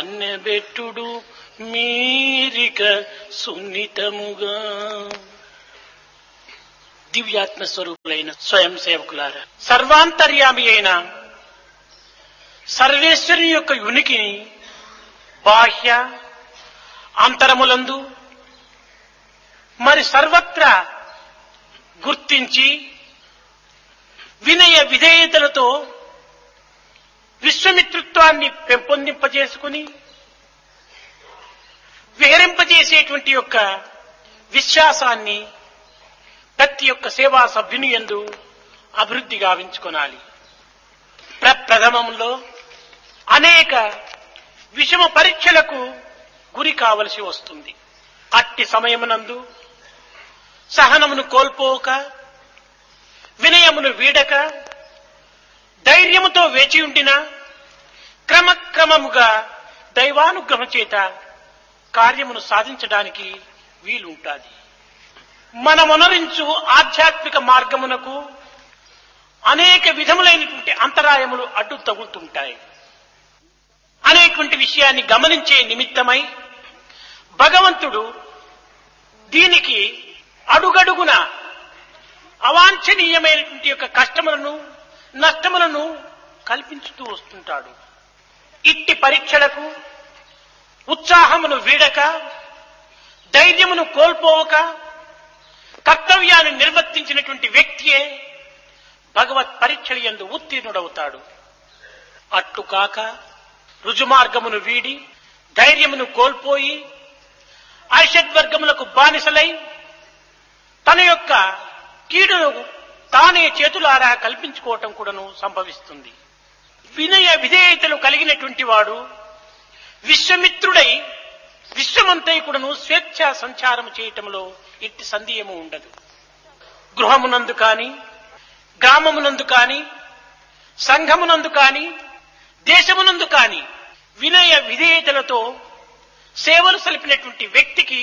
మన్నెబెట్టుడు మీరిక సున్నితముగా దివ్యాత్మ స్వరూపులైన స్వయం సేవకులారా సర్వాంతర్యామి అయిన సర్వేశ్వరుని యొక్క ఉనికిని బాహ్య అంతరములందు మరి సర్వత్రా గుర్తించి వినయ విధేయతలతో విశ్వమిత్రుత్వాన్ని పెంపొందింపజేసుకుని విహరింపజేసేటువంటి యొక్క విశ్వాసాన్ని ప్రతి ఒక్క సేవా సభ్యుని ఎందు అభివృద్ధి గావించుకొనాలి ప్రప్రథమంలో అనేక విషమ పరీక్షలకు గురి కావలసి వస్తుంది అట్టి సమయమునందు సహనమును కోల్పోక వినయమును వీడక ధైర్యముతో వేచి ఉండిన క్రమక్రమముగా దైవానుగ్రహం చేత కార్యమును సాధించడానికి వీలుంటాది మనమొనరించు ఆధ్యాత్మిక మార్గమునకు అనేక విధములైనటువంటి అంతరాయములు అడ్డు తగులుతుంటాయి అనేటువంటి విషయాన్ని గమనించే నిమిత్తమై భగవంతుడు దీనికి అడుగడుగున అవాంఛనీయమైనటువంటి యొక్క కష్టములను నష్టములను కల్పించుతూ వస్తుంటాడు ఇట్టి పరీక్షలకు ఉత్సాహమును వీడక ధైర్యమును కోల్పోవక కర్తవ్యాన్ని నిర్వర్తించినటువంటి వ్యక్తియే భగవత్ పరీక్షలు ఎందు ఉత్తీర్ణుడవుతాడు అట్టు కాక రుజుమార్గమును వీడి ధైర్యమును కోల్పోయి ఐషద్వర్గములకు బానిసలై తన యొక్క కీడును తానే చేతులారా కల్పించుకోవటం కూడాను సంభవిస్తుంది వినయ విధేయతలు కలిగినటువంటి వాడు విశ్వమిత్రుడై విశ్వమంతై కూడాను స్వేచ్ఛ సంచారం చేయటంలో ఇట్టి సందేహము ఉండదు గృహమునందు కాని గ్రామమునందు కాని సంఘమునందు కాని దేశమునందు కాని వినయ విధేయతలతో సేవలు సలిపినటువంటి వ్యక్తికి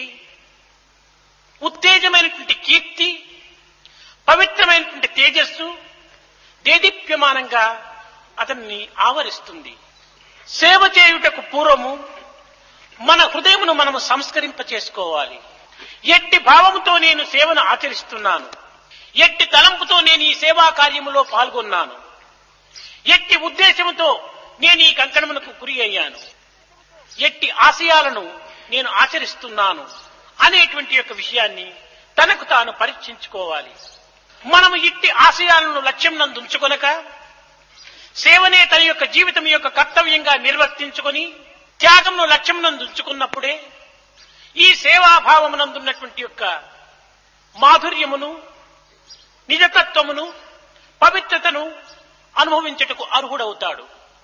ఉత్తేజమైనటువంటి కీర్తి పవిత్రమైనటువంటి తేజస్సు దేదీప్యమానంగా అతన్ని ఆవరిస్తుంది సేవ చేయుటకు పూర్వము మన హృదయమును మనము సంస్కరింప చేసుకోవాలి ఎట్టి భావముతో నేను సేవను ఆచరిస్తున్నాను ఎట్టి తలంపుతో నేను ఈ సేవా కార్యములో పాల్గొన్నాను ఎట్టి ఉద్దేశముతో నేను ఈ కంకణమునకు గురి అయ్యాను ఎట్టి ఆశయాలను నేను ఆచరిస్తున్నాను అనేటువంటి యొక్క విషయాన్ని తనకు తాను పరీక్షించుకోవాలి మనము ఇట్టి ఆశయాలను లక్ష్యం నందు ఉంచుకొనక సేవనే తన యొక్క జీవితం యొక్క కర్తవ్యంగా నిర్వర్తించుకొని త్యాగంను లక్ష్యం నందు ఉంచుకున్నప్పుడే ఈ సేవాభావమునందున్నటువంటి యొక్క మాధుర్యమును నిజతత్వమును పవిత్రతను అనుభవించటకు అర్హుడవుతాడు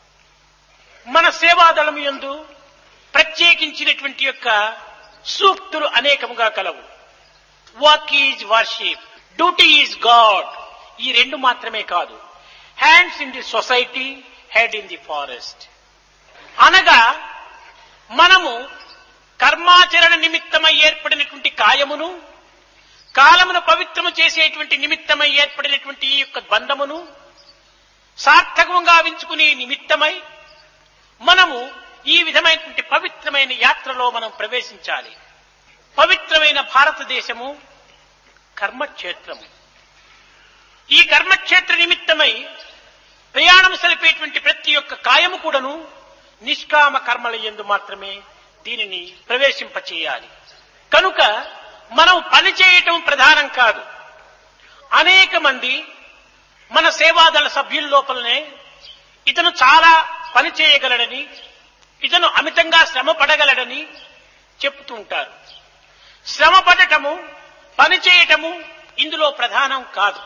మన సేవాదళము యందు ప్రత్యేకించినటువంటి యొక్క సూక్తులు అనేకముగా కలవు work is worship duty is god ఈ రెండు మాత్రమే కాదు hands in the society head in the forest అనగా మనము కర్మాచరణ నిమిత్తమై ఏర్పడినటువంటి కాయమును కాలమును పవిత్రము చేసేటువంటి నిమిత్తమై ఏర్పడినటువంటి ఈ యొక్క బంధమును సార్థకంగా వించుకునే నిమిత్తమై మనము ఈ విధమైనటువంటి పవిత్రమైన యాత్రలో మనం ప్రవేశించాలి పవిత్రమైన భారతదేశము కర్మక్షేత్రము ఈ కర్మక్షేత్ర నిమిత్తమై ప్రయాణం సలిపేటువంటి ప్రతి ఒక్క కాయము కూడాను నిష్కామ కర్మల ఎందు మాత్రమే దీనిని ప్రవేశింపచేయాలి కనుక మనం పని చేయటం ప్రధానం కాదు అనేక మంది మన సేవాదళ సభ్యుల లోపలనే ఇతను చాలా పని చేయగలడని ఇతను అమితంగా శ్రమ పడగలడని చెప్తూ ఉంటారు శ్రమ పడటము పని చేయటము ఇందులో ప్రధానం కాదు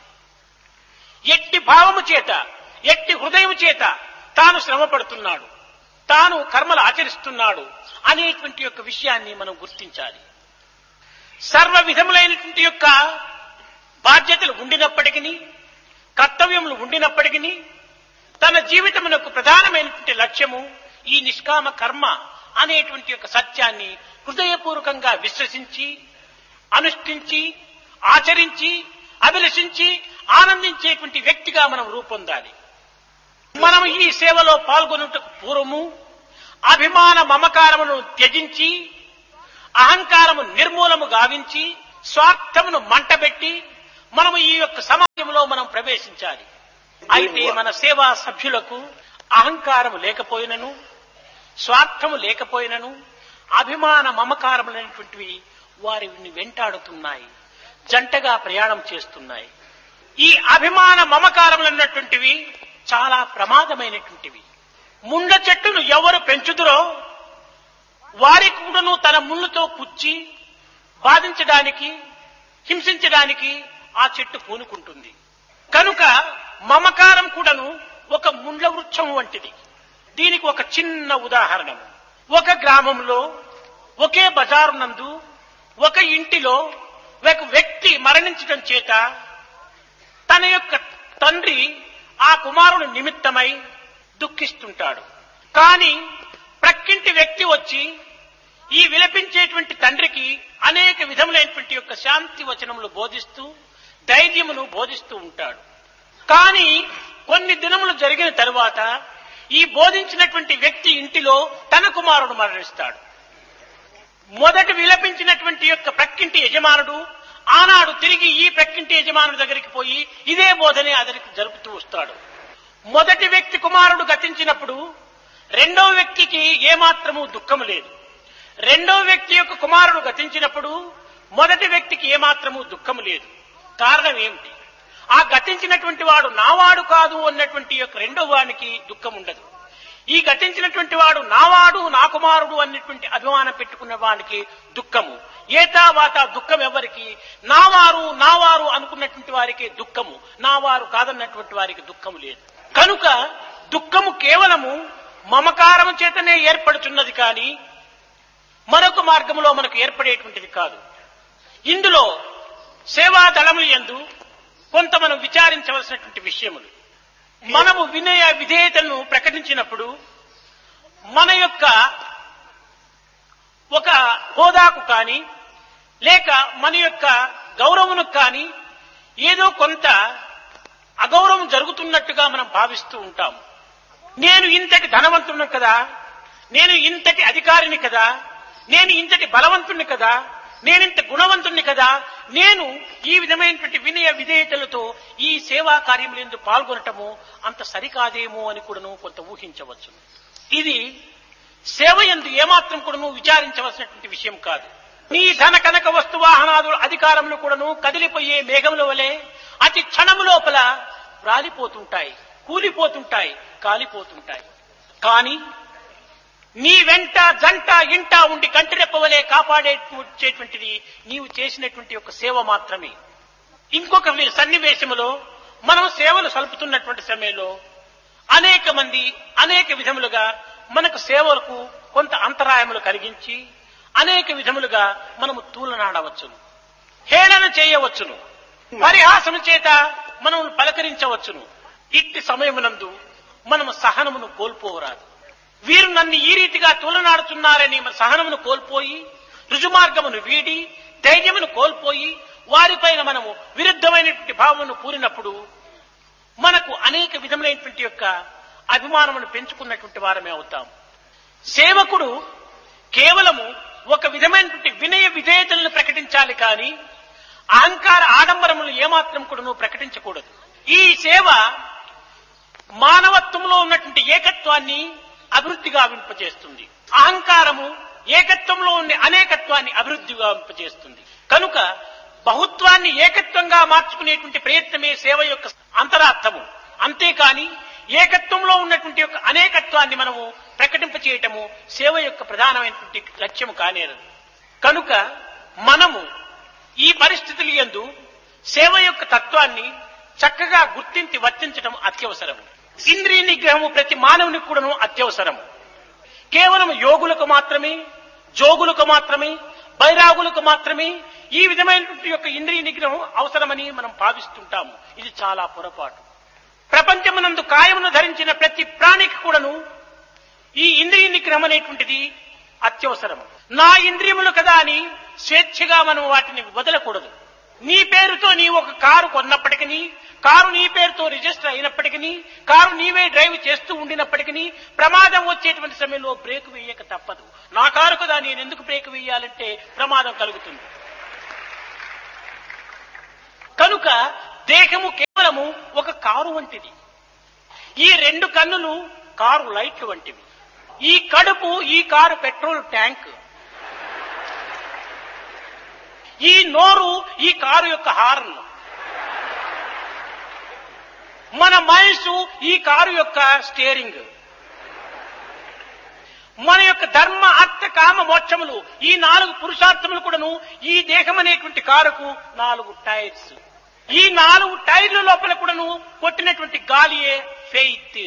ఎట్టి భావము చేత ఎట్టి హృదయము చేత తాను శ్రమ పడుతున్నాడు తాను కర్మలు ఆచరిస్తున్నాడు అనేటువంటి యొక్క విషయాన్ని మనం గుర్తించాలి సర్వ విధములైనటువంటి యొక్క బాధ్యతలు ఉండినప్పటికీ కర్తవ్యములు ఉండినప్పటికీ తన జీవితమునకు ప్రధానమైనటువంటి లక్ష్యము ఈ నిష్కామ కర్మ అనేటువంటి యొక్క సత్యాన్ని హృదయపూర్వకంగా విశ్వసించి అనుష్ఠించి ఆచరించి అభిలషించి ఆనందించేటువంటి వ్యక్తిగా మనం రూపొందాలి మనం ఈ సేవలో పాల్గొనుటకు పూర్వము అభిమాన మమకారమును త్యజించి అహంకారము నిర్మూలము గావించి స్వార్థమును మంటబెట్టి మనము ఈ యొక్క సమాజంలో మనం ప్రవేశించాలి అయితే మన సేవా సభ్యులకు అహంకారము లేకపోయినను స్వార్థము లేకపోయినను అభిమాన మమకారములైనటువంటివి వారిని వెంటాడుతున్నాయి జంటగా ప్రయాణం చేస్తున్నాయి ఈ అభిమాన మమకారములన్నటువంటివి చాలా ప్రమాదమైనటువంటివి ముండ్ల చెట్టును ఎవరు పెంచుదురో వారి కూడాను తన ముళ్ళుతో పుచ్చి బాధించడానికి హింసించడానికి ఆ చెట్టు పూనుకుంటుంది కనుక మమకారం కూడాను ఒక ముండ్ల వృక్షం వంటిది దీనికి ఒక చిన్న ఉదాహరణ ఒక గ్రామంలో ఒకే బజారు నందు ఒక ఇంటిలో ఒక వ్యక్తి మరణించడం చేత తన యొక్క తండ్రి ఆ కుమారుని నిమిత్తమై దుఃఖిస్తుంటాడు కానీ ప్రక్కింటి వ్యక్తి వచ్చి ఈ విలపించేటువంటి తండ్రికి అనేక విధములైనటువంటి యొక్క శాంతి వచనములు బోధిస్తూ ధైర్యమును బోధిస్తూ ఉంటాడు కానీ కొన్ని దినములు జరిగిన తరువాత ఈ బోధించినటువంటి వ్యక్తి ఇంటిలో తన కుమారుడు మరణిస్తాడు మొదటి విలపించినటువంటి యొక్క ప్రక్కింటి యజమానుడు ఆనాడు తిరిగి ఈ ప్రక్కింటి యజమానుడి దగ్గరికి పోయి ఇదే బోధనే అతనికి జరుపుతూ వస్తాడు మొదటి వ్యక్తి కుమారుడు గతించినప్పుడు రెండవ వ్యక్తికి ఏమాత్రము దుఃఖము లేదు రెండవ వ్యక్తి యొక్క కుమారుడు గతించినప్పుడు మొదటి వ్యక్తికి ఏమాత్రము దుఃఖము లేదు కారణం ఏమిటి ఆ గతించినటువంటి వాడు నావాడు కాదు అన్నటువంటి యొక్క రెండవ వానికి దుఃఖం ఉండదు ఈ గతించినటువంటి వాడు నావాడు నా కుమారుడు అన్నటువంటి అభిమానం పెట్టుకున్న వానికి దుఃఖము ఏతా వాత దుఃఖం ఎవరికి నావారు నావారు అనుకున్నటువంటి వారికి దుఃఖము నావారు కాదన్నటువంటి వారికి దుఃఖము లేదు కనుక దుఃఖము కేవలము మమకారము చేతనే ఏర్పడుతున్నది కానీ మరొక మార్గంలో మనకు ఏర్పడేటువంటిది కాదు ఇందులో సేవా దళములు ఎందు కొంత మనం విచారించవలసినటువంటి విషయములు మనము వినయ విధేయతలను ప్రకటించినప్పుడు మన యొక్క ఒక హోదాకు కానీ లేక మన యొక్క గౌరవమునకు కానీ ఏదో కొంత అగౌరవం జరుగుతున్నట్టుగా మనం భావిస్తూ ఉంటాము నేను ఇంతటి ధనవంతుని కదా నేను ఇంతటి అధికారిని కదా నేను ఇంతటి బలవంతుణ్ణి కదా నేనింత గుణవంతుణ్ణి కదా నేను ఈ విధమైనటువంటి వినయ విధేయతలతో ఈ సేవా కార్యములందు పాల్గొనటము అంత సరికాదేమో అని కూడాను కొంత ఊహించవచ్చు ఇది సేవ ఎందు ఏమాత్రం కూడాను విచారించవలసినటువంటి విషయం కాదు నీ ధన కనక వస్తు వాహనాదుల అధికారములు కూడాను కదిలిపోయే మేఘముల వలె అతి క్షణము లోపల రాలిపోతుంటాయి కూలిపోతుంటాయి కాలిపోతుంటాయి కానీ నీ వెంట జంట ఇంట ఉండి కంటిరెప్పవలే కాపాడేటువంటిది నీవు చేసినటువంటి ఒక సేవ మాత్రమే ఇంకొక వి- సన్నివేశములో మనం సేవలు సలుపుతున్నటువంటి సమయంలో అనేక మంది అనేక విధములుగా మనకు సేవలకు కొంత అంతరాయములు కలిగించి అనేక విధములుగా మనము తూలనాడవచ్చును హేళన చేయవచ్చును పరిహాసము చేత మనం పలకరించవచ్చును ఇట్టి సమయమునందు మనము సహనమును కోల్పోవరాదు వీరు నన్ను ఈ రీతిగా తూలనాడుతున్నారని మన సహనమును కోల్పోయి రుజుమార్గమును వీడి ధైర్యమును కోల్పోయి వారిపైన మనము విరుద్ధమైనటువంటి భావమును పూరినప్పుడు మనకు అనేక విధములైనటువంటి యొక్క అభిమానమును పెంచుకున్నటువంటి వారమే అవుతాం సేవకుడు కేవలము ఒక విధమైనటువంటి వినయ విధేయతలను ప్రకటించాలి కానీ అహంకార ఆడంబరములు ఏమాత్రం కూడా నువ్వు ప్రకటించకూడదు ఈ సేవ మానవత్వంలో ఉన్నటువంటి ఏకత్వాన్ని అభివృద్ధిగా వింపచేస్తుంది అహంకారము ఏకత్వంలో ఉండే అనేకత్వాన్ని అభివృద్ధిగా వింపచేస్తుంది కనుక బహుత్వాన్ని ఏకత్వంగా మార్చుకునేటువంటి ప్రయత్నమే సేవ యొక్క అంతరార్థము అంతేకాని ఏకత్వంలో ఉన్నటువంటి యొక్క అనేకత్వాన్ని మనము ప్రకటింపచేయటము సేవ యొక్క ప్రధానమైనటువంటి లక్ష్యము కానేరదు కనుక మనము ఈ పరిస్థితులు యందు సేవ యొక్క తత్వాన్ని చక్కగా గుర్తించి వర్తించడం అత్యవసరము ఇంద్రియ నిగ్రహము ప్రతి మానవునికి కూడాను అత్యవసరము కేవలం యోగులకు మాత్రమే జోగులకు మాత్రమే బైరాగులకు మాత్రమే ఈ విధమైనటువంటి యొక్క ఇంద్రియ నిగ్రహం అవసరమని మనం భావిస్తుంటాము ఇది చాలా పొరపాటు ప్రపంచమునందు కాయమును ధరించిన ప్రతి ప్రాణికి కూడాను ఈ ఇంద్రియ నిగ్రహం అనేటువంటిది అత్యవసరము నా ఇంద్రియములు కదా అని స్వేచ్ఛగా మనం వాటిని వదలకూడదు నీ పేరుతో నీ ఒక కారు కొన్నప్పటికీ కారు నీ పేరుతో రిజిస్టర్ అయినప్పటికీ కారు నీవే డ్రైవ్ చేస్తూ ఉండినప్పటికీ ప్రమాదం వచ్చేటువంటి సమయంలో బ్రేక్ వేయక తప్పదు నా కారు కదా నేను ఎందుకు బ్రేక్ వేయాలంటే ప్రమాదం కలుగుతుంది కనుక దేహము కేవలము ఒక కారు వంటిది ఈ రెండు కన్నులు కారు లైట్లు వంటివి ఈ కడుపు ఈ కారు పెట్రోల్ ట్యాంక్ ఈ నోరు ఈ కారు యొక్క హార్న్ మన మనసు ఈ కారు యొక్క స్టీరింగ్ మన యొక్క ధర్మ అర్థ కామ మోక్షములు ఈ నాలుగు పురుషార్థములు కూడాను ఈ దేహం అనేటువంటి కారుకు నాలుగు టైర్స్ ఈ నాలుగు టైర్ల లోపల కూడాను కొట్టినటువంటి గాలియే ఫెయిత్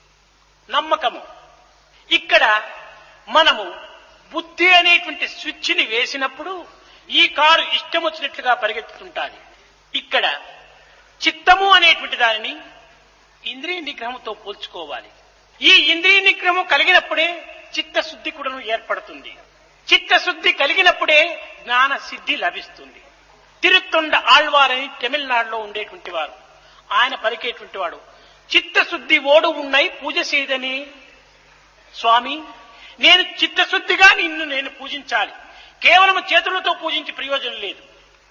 నమ్మకము ఇక్కడ మనము బుద్ధి అనేటువంటి స్విచ్ని వేసినప్పుడు ఈ కారు ఇష్టం వచ్చినట్లుగా పరిగెత్తుతుంటాది ఇక్కడ చిత్తము అనేటువంటి దానిని ఇంద్రియ నిగ్రహంతో పోల్చుకోవాలి ఈ ఇంద్రియ నిగ్రహం కలిగినప్పుడే చిత్తశుద్ధి కూడాను ఏర్పడుతుంది చిత్తశుద్ధి కలిగినప్పుడే జ్ఞాన సిద్ధి లభిస్తుంది తిరుత్తొండ ఆళ్వారని తమిళనాడులో ఉండేటువంటి వారు ఆయన పలికేటువంటి వాడు చిత్తశుద్ధి ఓడు ఉన్నై పూజ చేయదని స్వామి నేను చిత్తశుద్ధిగా నిన్ను నేను పూజించాలి కేవలం చేతులతో పూజించి ప్రయోజనం లేదు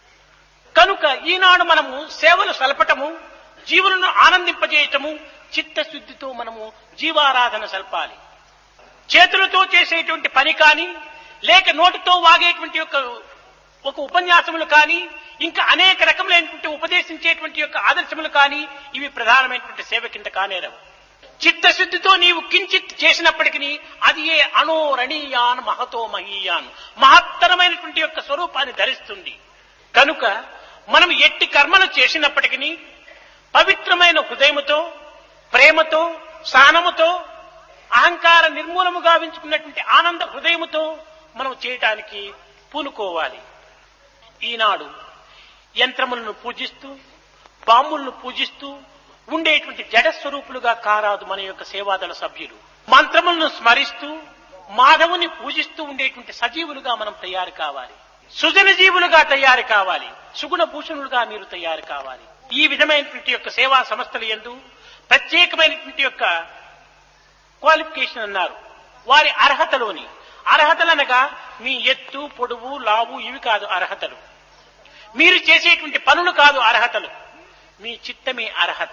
కనుక ఈనాడు మనము సేవలు సలపటము జీవులను ఆనందింపజేయటము చిత్తశుద్ధితో మనము జీవారాధన సల్పాలి చేతులతో చేసేటువంటి పని కానీ లేక నోటితో వాగేటువంటి యొక్క ఒక ఉపన్యాసములు కానీ ఇంకా అనేక రకములైనటువంటి ఉపదేశించేటువంటి యొక్క ఆదర్శములు కానీ ఇవి ప్రధానమైనటువంటి సేవ కింద కానేరవు చిత్తశుద్ధితో నీవు కించిత్ చేసినప్పటికీ అది ఏ అణోరణీయాన్ మహతో మహీయాన్ మహత్తరమైనటువంటి యొక్క స్వరూపాన్ని ధరిస్తుంది కనుక మనం ఎట్టి కర్మలు చేసినప్పటికీ పవిత్రమైన హృదయముతో ప్రేమతో సహనముతో అహంకార నిర్మూలము గావించుకున్నటువంటి ఆనంద హృదయముతో మనం చేయటానికి పూనుకోవాలి ఈనాడు యంత్రములను పూజిస్తూ బాంబులను పూజిస్తూ ఉండేటువంటి జడ స్వరూపులుగా కారాదు మన యొక్క సేవాదళ సభ్యులు మంత్రములను స్మరిస్తూ మాధవుని పూజిస్తూ ఉండేటువంటి సజీవులుగా మనం తయారు కావాలి సుజన జీవులుగా తయారు కావాలి సుగుణ భూషణులుగా మీరు తయారు కావాలి ఈ విధమైనటువంటి యొక్క సేవా సంస్థలు ఎందు ప్రత్యేకమైనటువంటి యొక్క క్వాలిఫికేషన్ అన్నారు వారి అర్హతలోని అర్హతలనగా మీ ఎత్తు పొడువు లావు ఇవి కాదు అర్హతలు మీరు చేసేటువంటి పనులు కాదు అర్హతలు మీ చిత్తమే అర్హత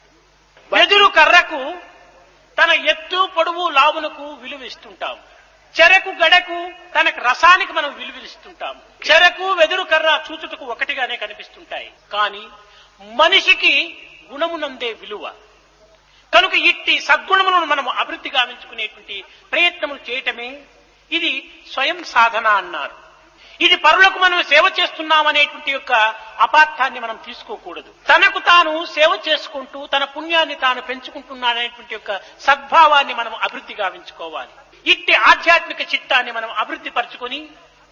వెదురు కర్రకు తన ఎత్తు పొడవు లావునకు విలువ ఇస్తుంటాం చెరకు గడకు తనకు రసానికి మనం విలువిస్తుంటాం చెరకు వెదురు కర్ర చూచుటకు ఒకటిగానే కనిపిస్తుంటాయి కానీ మనిషికి గుణమునందే విలువ కనుక ఇట్టి సద్గుణములను మనం అభివృద్ధి గావించుకునేటువంటి ప్రయత్నములు చేయటమే ఇది స్వయం సాధన అన్నారు ఇది పరులకు మనం సేవ చేస్తున్నామనేటువంటి యొక్క అపార్థాన్ని మనం తీసుకోకూడదు తనకు తాను సేవ చేసుకుంటూ తన పుణ్యాన్ని తాను పెంచుకుంటున్నాడనేటువంటి యొక్క సద్భావాన్ని మనం అభివృద్ధి గావించుకోవాలి ఇట్టి ఆధ్యాత్మిక చిత్తాన్ని మనం అభివృద్ధి పరుచుకొని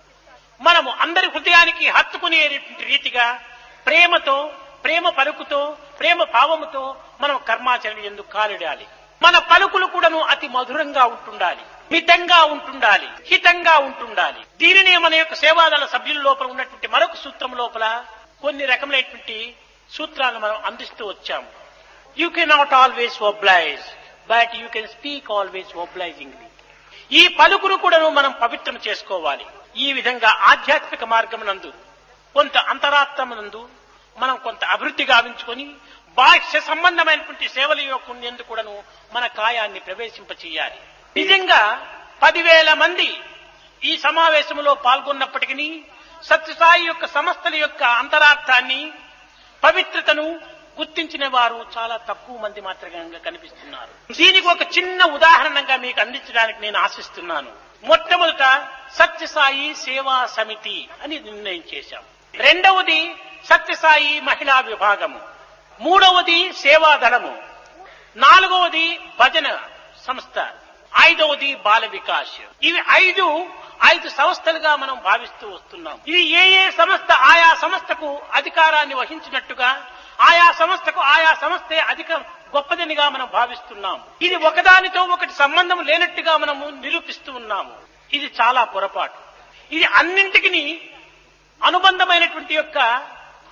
మనము అందరి హృదయానికి హత్తుకునేటువంటి రీతిగా ప్రేమతో ప్రేమ పలుకుతో ప్రేమ భావముతో మనం కర్మాచరణ ఎందుకు కాలిడాలి మన పలుకులు కూడాను అతి మధురంగా ఉంటుండాలి మితంగా ఉంటుండాలి హితంగా ఉంటుండాలి దీనినే మన యొక్క సేవాదళ సభ్యుల లోపల ఉన్నటువంటి మరొక సూత్రం లోపల కొన్ని రకములైనటువంటి సూత్రాలను మనం అందిస్తూ వచ్చాము you cannot always oblige but you can speak always obligingly ఈ పలుకును కూడాను మనం పవిత్రం చేసుకోవాలి ఈ విధంగా ఆధ్యాత్మిక మార్గం నందు కొంత అంతరాత్మనందు మనం కొంత అభివృద్ధి గావించుకొని బాహ్య సంబంధమైనటువంటి సేవల యొక్క ఎందుకు కూడాను మన కాయాన్ని ప్రవేశింపచేయాలి నిజంగా పదివేల మంది ఈ సమావేశంలో పాల్గొన్నప్పటికీ సత్యసాయి యొక్క సంస్థల యొక్క అంతరార్థాన్ని పవిత్రతను గుర్తించిన వారు చాలా తక్కువ మంది మాత్రమే కనిపిస్తున్నారు దీనికి ఒక చిన్న ఉదాహరణగా మీకు అందించడానికి నేను ఆశిస్తున్నాను మొట్టమొదట సత్యసాయి సేవా సమితి అని నిర్ణయం చేశాం రెండవది సత్యసాయి మహిళా విభాగము మూడవది సేవా దళము నాలుగవది భజన సంస్థ ఐదవది బాల వికాస్ ఇవి ఐదు ఐదు సంస్థలుగా మనం భావిస్తూ వస్తున్నాం ఇది ఏ ఏ సంస్థ ఆయా సంస్థకు అధికారాన్ని వహించినట్టుగా ఆయా సంస్థకు ఆయా సంస్థే అధిక గొప్పదనిగా మనం భావిస్తున్నాం ఇది ఒకదానితో ఒకటి సంబంధం లేనట్టుగా మనము నిరూపిస్తూ ఉన్నాము ఇది చాలా పొరపాటు ఇది అన్నింటికి అనుబంధమైనటువంటి యొక్క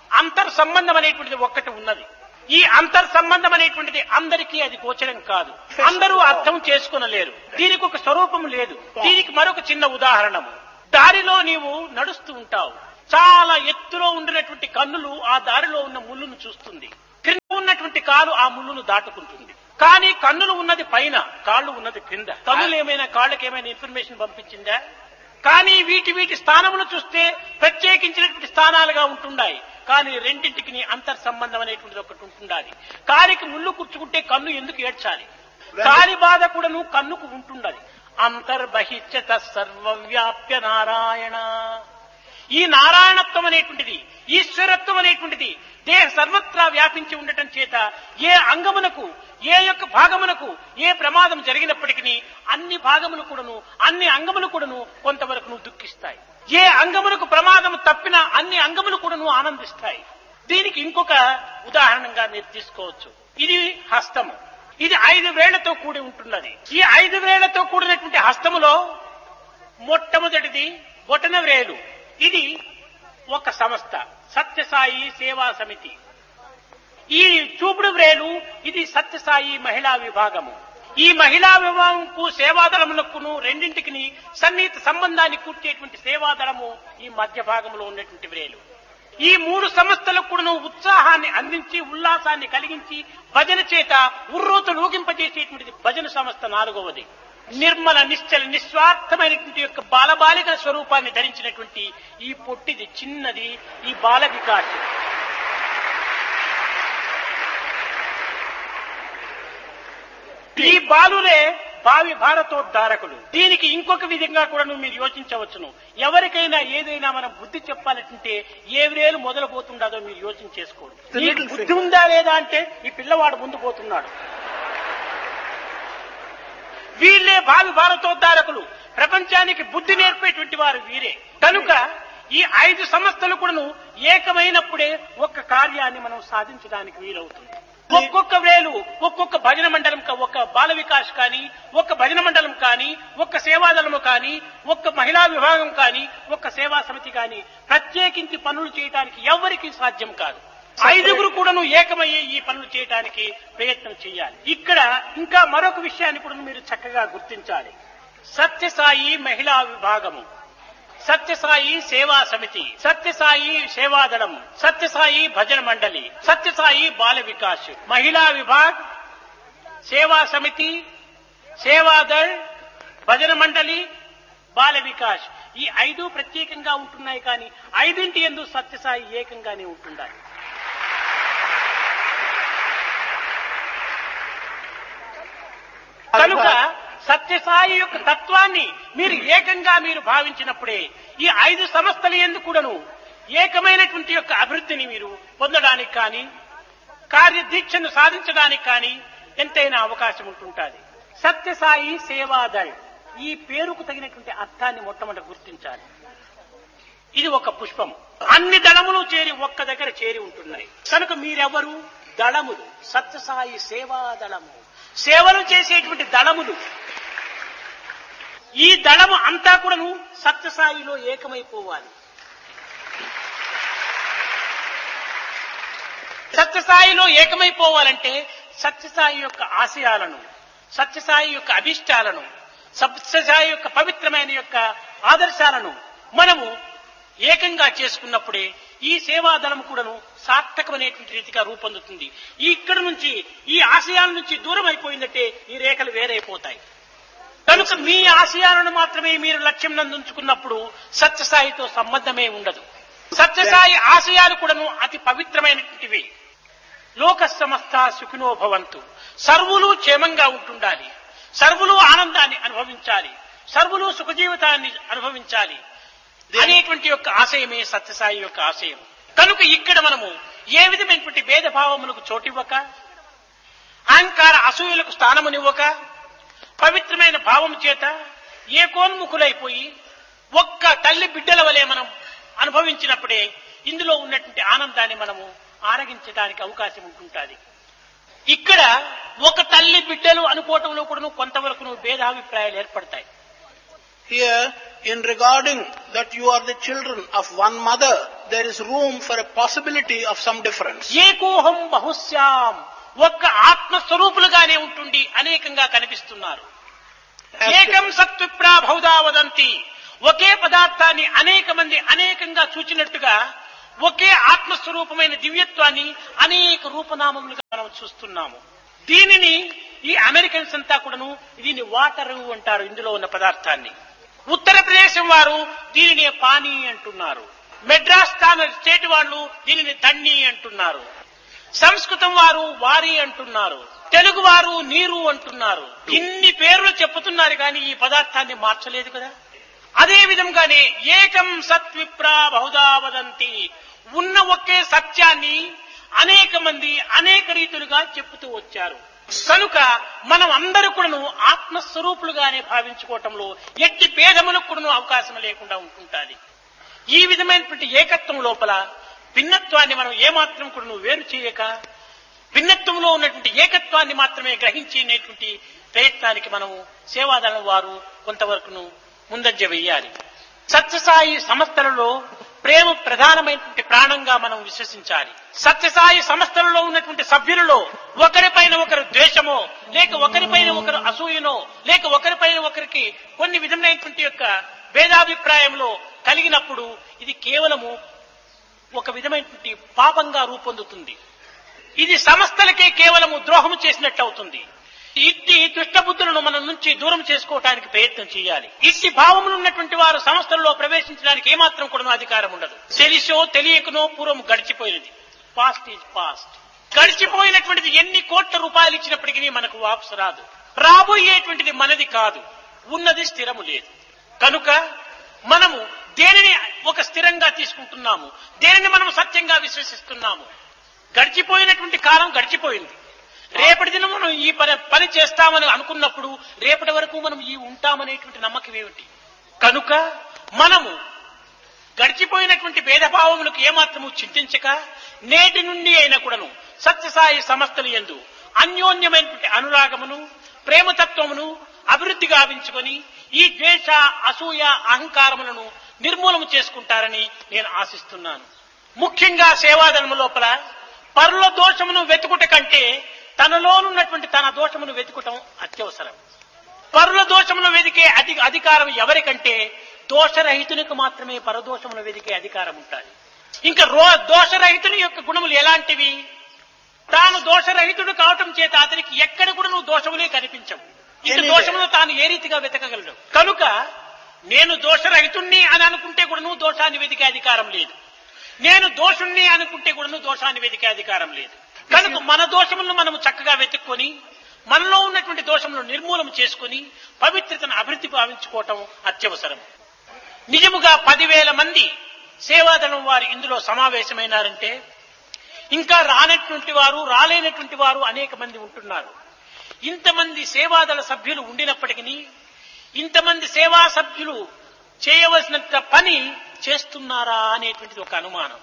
అంతర్ సంబంధం అనేటువంటిది ఒక్కటి ఉన్నది ఈ అంతర్ సంబంధం అనేటువంటిది అందరికీ అది గోచరం కాదు అందరూ అర్థం చేసుకునలేరు దీనికి ఒక స్వరూపం లేదు దీనికి మరొక చిన్న ఉదాహరణము దారిలో నీవు నడుస్తూ ఉంటావు చాలా ఎత్తులో ఉండినటువంటి కన్నులు ఆ దారిలో ఉన్న ముళ్ళును చూస్తుంది క్రింద ఉన్నటువంటి కాలు ఆ ముళ్ళును దాటుకుంటుంది కానీ కన్నులు ఉన్నది పైన కాళ్ళు ఉన్నది క్రింద కన్నులు ఏమైనా కాళ్ళకి ఏమైనా ఇన్ఫర్మేషన్ పంపించిందా కానీ వీటి వీటి స్థానములు చూస్తే ప్రత్యేకించినటువంటి స్థానాలుగా ఉంటున్నాయి కానీ రెండింటికి అంతర్ సంబంధం అనేటువంటిది ఒకటి ఉంటుండాలి కాలికి ముళ్ళు కూర్చుకుంటే కన్ను ఎందుకు ఏడ్చాలి కాలి బాధ కూడాను కన్నుకు ఉంటుండాలి అంతర్బహిష్యత సర్వవ్యాప్య నారాయణ ఈ నారాయణత్వం అనేటువంటిది ఈశ్వరత్వం అనేటువంటిది దేహ సర్వత్రా వ్యాపించి ఉండటం చేత ఏ అంగమునకు ఏ యొక్క భాగమునకు ఏ ప్రమాదం జరిగినప్పటికీ అన్ని భాగములు కూడాను అన్ని అంగములు కూడాను కొంతవరకు నువ్వు దుఃఖిస్తాయి ఏ అంగమునకు ప్రమాదం తప్పినా అన్ని అంగములు కూడాను ఆనందిస్తాయి దీనికి ఇంకొక ఉదాహరణగా మీరు తీసుకోవచ్చు ఇది హస్తము ఇది ఐదు వేళ్లతో కూడి ఉంటున్నది ఈ ఐదు వేళ్లతో కూడినటువంటి హస్తములో మొట్టమొదటిది బొటన వ్రేలు ఇది ఒక సంస్థ సత్యసాయి సేవా సమితి ఈ చూపుడు వ్రేలు ఇది సత్యసాయి మహిళా విభాగము ఈ మహిళా విభాగంకు సేవాదళమునకును రెండింటికి సన్నిహిత సంబంధాన్ని కూర్చేటువంటి సేవాదళము ఈ మధ్య భాగంలో ఉన్నటువంటి వ్రేలు ఈ మూడు సంస్థలకు కూడా ఉత్సాహాన్ని అందించి ఉల్లాసాన్ని కలిగించి భజన చేత ఉర్రోతు లూగింపజేసేటువంటిది భజన సంస్థ నాలుగవది నిర్మల నిశ్చల నిస్వార్థమైనటువంటి యొక్క బాలబాలిక స్వరూపాన్ని ధరించినటువంటి ఈ పొట్టిది చిన్నది ఈ బాల వికాస్ ఈ బాలులే భావి భారతోద్ధారకులు దీనికి ఇంకొక విధంగా కూడా మీరు యోచించవచ్చును ఎవరికైనా ఏదైనా మనం బుద్ధి చెప్పాలంటే ఏ వేలు మొదలుపోతుండదో మీరు యోచన చేసుకోడు నీకు బుద్ధి ఉందా లేదా అంటే ఈ పిల్లవాడు ముందు పోతున్నాడు వీళ్ళే భావి భారతోద్ధారకులు ప్రపంచానికి బుద్ధి నేర్పేటువంటి వారు వీరే కనుక ఈ ఐదు సంస్థలు కూడాను ఏకమైనప్పుడే ఒక్క కార్యాన్ని మనం సాధించడానికి వీలవుతుంది ఒక్కొక్క వేలు ఒక్కొక్క భజన మండలం కా- ఒక్క బాల వికాస్ కానీ ఒక్క భజన మండలం కానీ ఒక్క సేవాదళము కానీ ఒక్క మహిళా విభాగం కానీ ఒక్క సేవా సమితి కానీ ప్రత్యేకించి పనులు చేయడానికి ఎవరికీ సాధ్యం కాదు ఐదుగురు కూడాను ఏకమయ్యే ఈ పనులు చేయడానికి ప్రయత్నం చేయాలి ఇక్కడ ఇంకా మరొక విషయాన్ని కూడా మీరు చక్కగా గుర్తించాలి సత్యసాయి మహిళా విభాగము సత్యసాయి సేవా సమితి సత్యసాయి సేవాదళం సత్యసాయి భజన మండలి సత్యసాయి బాల వికాస్ మహిళా విభాగ్ సేవా సమితి సేవాదళ్ భజన మండలి బాల వికాస్ ఈ ఐదు ప్రత్యేకంగా ఉంటున్నాయి కానీ ఐదింటి ఎందు సత్యసాయి ఏకంగానే ఉంటుండాలి కనుక సత్యసాయి యొక్క తత్వాన్ని మీరు ఏకంగా మీరు భావించినప్పుడే ఈ ఐదు సంస్థలు ఎందుకు కూడాను ఏకమైనటువంటి యొక్క అభివృద్ధిని మీరు పొందడానికి కానీ కార్యదీక్షను సాధించడానికి కానీ ఎంతైనా అవకాశం ఉంటుంటుంది సత్యసాయి సేవాదళ్ ఈ పేరుకు తగినటువంటి అర్థాన్ని మొట్టమొదటి గుర్తించాలి ఇది ఒక పుష్పం అన్ని దళములు చేరి ఒక్క దగ్గర చేరి ఉంటున్నాయి కనుక మీరెవరు దళములు సత్యసాయి సేవా దళము సేవలు చేసేటువంటి దళములు ఈ దళము అంతా కూడాను సత్యసాయిలో ఏకమైపోవాలి సత్యసాయిలో ఏకమైపోవాలంటే సత్యసాయి యొక్క ఆశయాలను సత్యసాయి యొక్క అభిష్టాలను సత్యసాయి యొక్క పవిత్రమైన యొక్క ఆదర్శాలను మనము ఏకంగా చేసుకున్నప్పుడే ఈ సేవాదళం కూడాను సార్థకమైనటువంటి రీతిగా రూపొందుతుంది ఈ ఇక్కడ నుంచి ఈ ఆశయాల నుంచి దూరం అయిపోయిందంటే ఈ రేఖలు వేరైపోతాయి కనుక మీ ఆశయాలను మాత్రమే మీరు లక్ష్యం నందుంచుకున్నప్పుడు సత్యసాయితో సంబంధమే ఉండదు సత్యసాయి ఆశయాలు కూడాను అతి పవిత్రమైనటువంటివి లోక సమస్త సుఖినో భవంతు సర్వులు క్షేమంగా ఉంటుండాలి సర్వులు ఆనందాన్ని అనుభవించాలి సర్వులు సుఖ జీవితాన్ని అనుభవించాలి అనేటువంటి యొక్క ఆశయమే సత్యసాయి యొక్క ఆశయం కనుక ఇక్కడ మనము ఏ విధమైనటువంటి భేదభావములకు చోటివ్వక అహంకార అసూయలకు స్థానమునివ్వక పవిత్రమైన భావం చేత ఏకోన్ముఖులైపోయి ఒక్క తల్లి బిడ్డల వలె మనం అనుభవించినప్పుడే ఇందులో ఉన్నటువంటి ఆనందాన్ని మనము ఆరగించడానికి అవకాశం ఉంటుంటుంది ఇక్కడ ఒక తల్లి బిడ్డలు అనుకోవటంలో కూడా కొంతవరకు భేదాభిప్రాయాలు ఏర్పడతాయి Here, in regarding that you are the children of one mother, there is room for a possibility of some difference. ఏకోహం బహుశ్యాం ఒక్క ఆత్మస్వరూపులుగానే ఉంటుండి అనేకంగా కనిపిస్తున్నారు As ఏకం సత్విప్రా బహుదా వదంతి ఒకే పదార్థాన్ని అనేక మంది అనేకంగా చూచినట్టుగా ఒకే ఆత్మస్వరూపమైన దివ్యత్వాన్ని అనేక రూపనామములుగా మనం చూస్తున్నాము దీనిని ఈ అమెరికన్స్ అంతా కూడాను దీన్ని వాటర్ అంటారు ఇందులో ఉన్న పదార్థాన్ని ఉత్తరప్రదేశం వారు దీనిని పానీ అంటున్నారు మెడ్రాస్ తాన స్టేట్ వాళ్ళు దీనిని తన్ని అంటున్నారు సంస్కృతం వారు వారి అంటున్నారు తెలుగు వారు నీరు అంటున్నారు ఇన్ని పేర్లు చెప్పుతున్నారు కానీ ఈ పదార్థాన్ని మార్చలేదు కదా అదే విధంగానే ఏకం సత్విప్రా బహుదా వదంతి ఉన్న ఒకే సత్యాన్ని అనేక మంది అనేక రీతులుగా చెప్పుతూ వచ్చారు కనుక మనం అందరూ కూడాను ఆత్మస్వరూపులుగానే భావించుకోవటంలో ఎట్టి భేదములకు కూడాను అవకాశం లేకుండా ఉంటుంటాది ఈ విధమైనటువంటి ఏకత్వం లోపల భిన్నత్వాన్ని మనం ఏమాత్రం కూడా నువ్వు వేరు చేయక భిన్నత్వంలో ఉన్నటువంటి ఏకత్వాన్ని మాత్రమే గ్రహించేటువంటి ప్రయత్నానికి మనము సేవాదళం వారు కొంతవరకును ముందంజ వెయ్యాలి సత్యసాయి సంస్థలలో ప్రేమ ప్రధానమైనటువంటి ప్రాణంగా మనం విశ్వసించాలి సత్యసాయి సంస్థలలో ఉన్నటువంటి సభ్యులలో ఒకరిపైన ఒకరు ద్వేషమో లేక ఒకరిపైన ఒకరు అసూయనో లేక ఒకరిపైన ఒకరికి కొన్ని విధమైనటువంటి యొక్క భేదాభిప్రాయంలో కలిగినప్పుడు ఇది కేవలము ఒక విధమైనటువంటి పాపంగా రూపొందుతుంది ఇది సంస్థలకే కేవలము ద్రోహము చేసినట్టు అవుతుంది ఇట్టి దుష్టబుద్ధులను మన నుంచి దూరం చేసుకోవటానికి ప్రయత్నం చేయాలి ఇట్టి భావములు ఉన్నటువంటి వారు సంస్థల్లో ప్రవేశించడానికి ఏమాత్రం కూడా అధికారం ఉండదు తెలిసో తెలియకనో పూర్వం గడిచిపోయినది పాస్ట్ ఈజ్ పాస్ట్ గడిచిపోయినటువంటిది ఎన్ని కోట్ల రూపాయలు ఇచ్చినప్పటికీ మనకు వాపసు రాదు రాబోయేటువంటిది మనది కాదు ఉన్నది స్థిరము లేదు కనుక మనము దేనిని ఒక స్థిరంగా తీసుకుంటున్నాము దేనిని మనం సత్యంగా విశ్వసిస్తున్నాము గడిచిపోయినటువంటి కాలం గడిచిపోయింది రేపటి దినం మనం ఈ పని పని చేస్తామని అనుకున్నప్పుడు రేపటి వరకు మనం ఈ ఉంటామనేటువంటి నమ్మకం ఏమిటి కనుక మనము గడిచిపోయినటువంటి భేదభావములకు ఏమాత్రము చింతించక నేటి నుండి అయినా కూడాను సత్యసాయి సంస్థలు ఎందు అన్యోన్యమైనటువంటి అనురాగమును ప్రేమతత్వమును అభివృద్ధి గావించుకొని ఈ ద్వేష అసూయ అహంకారములను నిర్మూలన చేసుకుంటారని నేను ఆశిస్తున్నాను ముఖ్యంగా సేవాదనము లోపల పరుల దోషమును వెతుకుట కంటే తనలోనున్నటువంటి తన దోషమును వెతుకుటం అత్యవసరం పరుల దోషమును వెతికే అధి అధికారం ఎవరికంటే దోషరహితునికి మాత్రమే పరదోషమును వెతికే అధికారం ఉంటుంది ఇంకా రో దోషరహితుని యొక్క గుణములు ఎలాంటివి తాను దోషరహితుడు కావటం చేత అతనికి ఎక్కడ కూడా నువ్వు దోషములే కనిపించవు ఇంత Anywhere. దోషములు తాను ఏ రీతిగా వెతకగలడు కనుక నేను దోషరహితుణ్ణి అని అనుకుంటే కూడా నువ్వు దోషాన్ని వెతికే అధికారం లేదు నేను దోషుణ్ణి అనుకుంటే కూడా నువ్వు దోషాన్ని వెతికే అధికారం లేదు కనుక మన దోషములను మనము చక్కగా వెతుక్కొని మనలో ఉన్నటువంటి దోషములను నిర్మూలన చేసుకొని పవిత్రతను అభివృద్ధి భావించుకోవటం అత్యవసరం నిజముగా పదివేల మంది సేవాదళం వారు ఇందులో సమావేశమైనారంటే ఇంకా రానటువంటి వారు రాలేనటువంటి వారు అనేక మంది ఉంటున్నారు ఇంతమంది సేవాదళ సభ్యులు ఉండినప్పటికీ ఇంతమంది సేవా సభ్యులు చేయవలసినంత పని చేస్తున్నారా అనేటువంటిది ఒక అనుమానం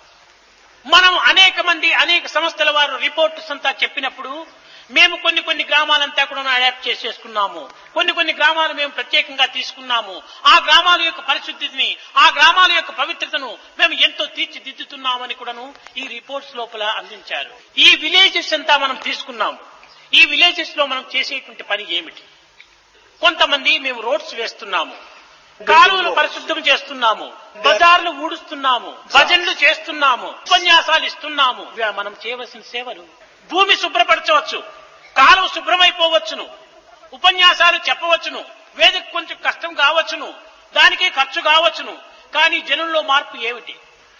మనం అనేక మంది అనేక సంస్థల వారు రిపోర్ట్స్ అంతా చెప్పినప్పుడు మేము కొన్ని కొన్ని గ్రామాలంతా కూడా అడాప్ట్ చేసేసుకున్నాము కొన్ని కొన్ని గ్రామాలు మేము ప్రత్యేకంగా తీసుకున్నాము ఆ గ్రామాల యొక్క పరిశుద్ధిని ఆ గ్రామాల యొక్క పవిత్రతను మేము ఎంతో తీర్చిదిద్దుతున్నామని కూడాను ఈ రిపోర్ట్స్ లోపల అందించారు ఈ విలేజెస్ అంతా మనం తీసుకున్నాము ఈ విలేజెస్ లో మనం చేసేటువంటి పని ఏమిటి కొంతమంది మేము రోడ్స్ వేస్తున్నాము కాలువలు పరిశుద్ధం చేస్తున్నాము బజార్లు ఊడుస్తున్నాము భజనలు చేస్తున్నాము ఉపన్యాసాలు ఇస్తున్నాము ఇవి మనం చేయవలసిన సేవలు భూమి శుభ్రపరచవచ్చు కాలువ శుభ్రమైపోవచ్చును ఉపన్యాసాలు చెప్పవచ్చును వేదిక కొంచెం కష్టం కావచ్చును దానికి ఖర్చు కావచ్చును కానీ జనంలో మార్పు ఏమిటి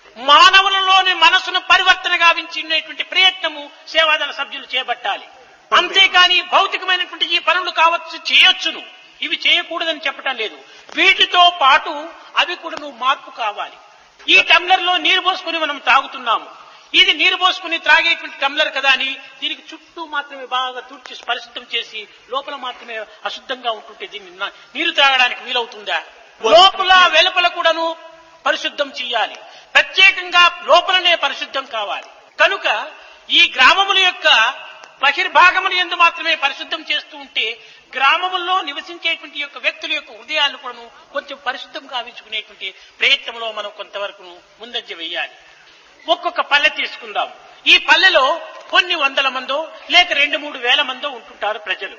మానవులలోని మనసును పరివర్తన గావించినటువంటి ప్రయత్నము సేవాదళ సభ్యులు చేపట్టాలి అంతేకాని భౌతికమైనటువంటి ఈ పనులు కావచ్చు చేయొచ్చును ఇవి చేయకూడదని చెప్పటం లేదు వీటితో పాటు అవి కూడా నువ్వు మార్పు కావాలి ఈ టమ్లర్ లో నీరు పోసుకుని మనం తాగుతున్నాము ఇది నీరు పోసుకుని త్రాగేటువంటి టమ్లర్ కదా అని దీనికి చుట్టూ మాత్రమే బాగా తుడిచి పరిశుద్ధం చేసి లోపల మాత్రమే అశుద్ధంగా ఉంటుంటే దీన్ని నా- నీరు త్రాగడానికి వీలవుతుందా లోపల వెలుపల కూడాను పరిశుద్ధం చేయాలి ప్రత్యేకంగా లోపలనే పరిశుద్ధం కావాలి కనుక ఈ గ్రామముల యొక్క బహిర్భాగములు ఎందు మాత్రమే పరిశుద్ధం చేస్తూ ఉంటే గ్రామముల్లో నివసించేటువంటి యొక్క వ్యక్తుల యొక్క హృదయాలను కూడాను కొంచెం పరిశుద్ధం గావించుకునేటువంటి ప్రయత్నంలో మనం కొంతవరకు ముందంజ వేయాలి ఒక్కొక్క పల్లె తీసుకుందాం ఈ పల్లెలో కొన్ని వందల మందో లేక రెండు మూడు వేల మందో ఉంటుంటారు ప్రజలు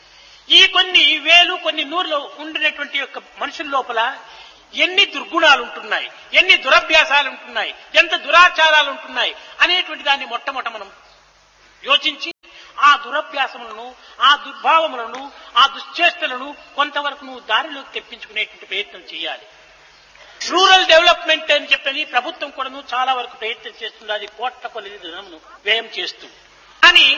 ఈ కొన్ని వేలు కొన్ని నూరులో ఉండినటువంటి యొక్క మనుషుల లోపల ఎన్ని దుర్గుణాలు ఉంటున్నాయి ఎన్ని దురభ్యాసాలు ఉంటున్నాయి ఎంత దురాచారాలు ఉంటున్నాయి అనేటువంటి దాన్ని మొట్టమొదట మనం యోచించి ఆ దురభ్యాసములను ఆ దుర్భావములను ఆ దుశ్చేష్టలను కొంతవరకు నువ్వు దారిలోకి తెప్పించుకునేటువంటి ప్రయత్నం చేయాలి రూరల్ డెవలప్మెంట్ అని చెప్పని ప్రభుత్వం కూడాను చాలా వరకు ప్రయత్నం చేస్తుంది అది కోట్ల కొద్ది ధనమును వ్యయం చేస్తూ కానీ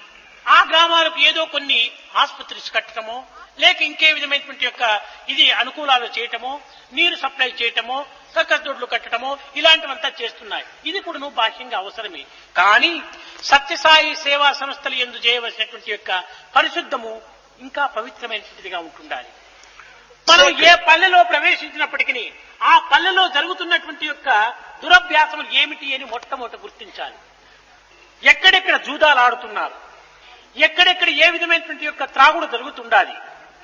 ఆ గ్రామాలకు ఏదో కొన్ని ఆసుపత్రిస్ కట్టడమో లేక ఇంకే విధమైనటువంటి యొక్క ఇది అనుకూలాలు చేయటమో నీరు సప్లై చేయటమో కక్కదొడ్లు కట్టడమో ఇలాంటివంతా చేస్తున్నాయి ఇది కూడా బాహ్యంగా అవసరమే కానీ సత్యసాయి సేవా సంస్థలు ఎందు చేయవలసినటువంటి యొక్క పరిశుద్ధము ఇంకా పవిత్రమైనటువంటిదిగా ఉంటుండాలి మనం ఏ పల్లెలో ప్రవేశించినప్పటికీ ఆ పల్లెలో జరుగుతున్నటువంటి యొక్క దురభ్యాసములు ఏమిటి అని మొట్టమొదట గుర్తించాలి ఎక్కడెక్కడ జూదాలు ఆడుతున్నారు ఎక్కడెక్కడ ఏ విధమైనటువంటి యొక్క త్రాగుడు జరుగుతుండాలి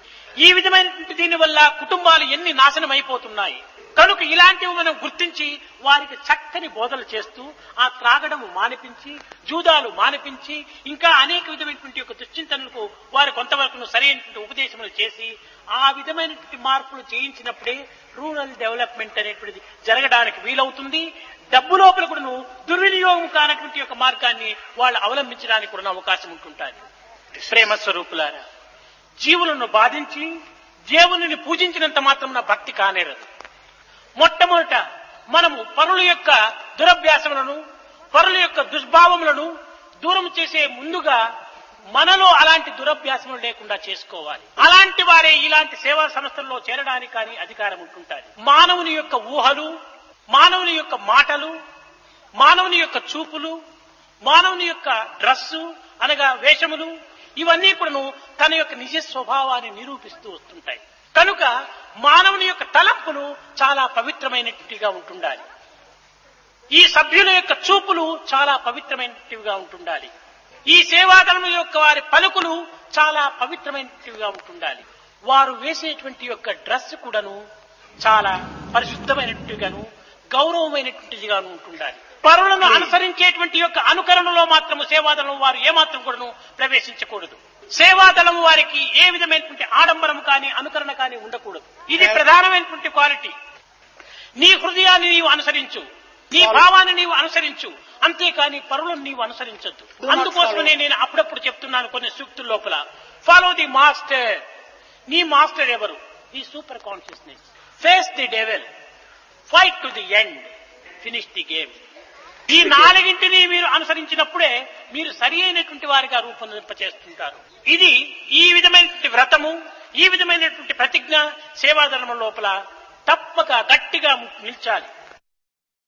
ఈ విధమైనటువంటి దీని వల్ల కుటుంబాలు ఎన్ని నాశనం అయిపోతున్నాయి కనుక ఇలాంటివి మనం గుర్తించి వారికి చక్కని బోధలు చేస్తూ ఆ త్రాగడము మానిపించి జూదాలు మానిపించి ఇంకా అనేక విధమైనటువంటి యొక్క దుశ్చింతనలకు వారు కొంతవరకు సరైనటువంటి ఉపదేశములు చేసి ఆ విధమైనటువంటి మార్పులు చేయించినప్పుడే రూరల్ డెవలప్మెంట్ అనేటువంటిది జరగడానికి వీలవుతుంది డబ్బు లోపల కూడాను దుర్వినియోగం కానటువంటి యొక్క మార్గాన్ని వాళ్ళు అవలంబించడానికి కూడా అవకాశం ఉంటుంటుంది ప్రేమ స్వరూపులారా జీవులను బాధించి దేవుని పూజించినంత మాత్రం నా భక్తి కానేరదు మొట్టమొదట మనము పరుల యొక్క దురభ్యాసములను పరుల యొక్క దుష్భావములను దూరం చేసే ముందుగా మనలో అలాంటి దురభ్యాసములు లేకుండా చేసుకోవాలి అలాంటి వారే ఇలాంటి సేవా సంస్థల్లో చేరడానికి కానీ అధికారం ఉంటుంటారు మానవుని యొక్క ఊహలు మానవుని యొక్క మాటలు మానవుని యొక్క చూపులు మానవుని యొక్క డ్రస్సు అనగా వేషములు ఇవన్నీ కూడాను తన యొక్క నిజ స్వభావాన్ని నిరూపిస్తూ వస్తుంటాయి కనుక మానవుని యొక్క తలంపులు చాలా పవిత్రమైనట్టుగా ఉంటుండాలి ఈ సభ్యుల యొక్క చూపులు చాలా పవిత్రమైనట్టుగా ఉంటుండాలి ఈ సేవాదళం యొక్క వారి పలుకులు చాలా పవిత్రమైనట్టుగా ఉంటుండాలి వారు వేసేటువంటి యొక్క డ్రెస్ కూడాను చాలా పరిశుద్ధమైనట్టుగాను గౌరవమైనటువంటిదిగాను ఉంటుండాలి పరులను అనుసరించేటువంటి యొక్క అనుకరణలో మాత్రము సేవాదళం వారు ఏమాత్రం కూడాను ప్రవేశించకూడదు సేవాదళం వారికి ఏ విధమైనటువంటి ఆడంబరం కానీ అనుకరణ కానీ ఉండకూడదు ఇది ప్రధానమైనటువంటి క్వాలిటీ నీ హృదయాన్ని నీవు అనుసరించు నీ భావాన్ని నీవు అనుసరించు అంతేకాని పరులను నీవు అనుసరించొద్దు అందుకోసమనే నేను అప్పుడప్పుడు చెప్తున్నాను కొన్ని సూక్తుల లోపల ఫాలో ది మాస్టర్ నీ మాస్టర్ ఎవరు ఈ super consciousness face the devil fight to the end finish the game ఈ నాలుగింటిని మీరు అనుసరించినప్పుడే మీరు సరి అయినటువంటి వారిగా రూపొందింపచేస్తుంటారు ఇది ఈ విధమైనటువంటి వ్రతము ఈ విధమైనటువంటి ప్రతిజ్ఞ సేవాధర్మం లోపల తప్పక గట్టిగా నిల్చాలి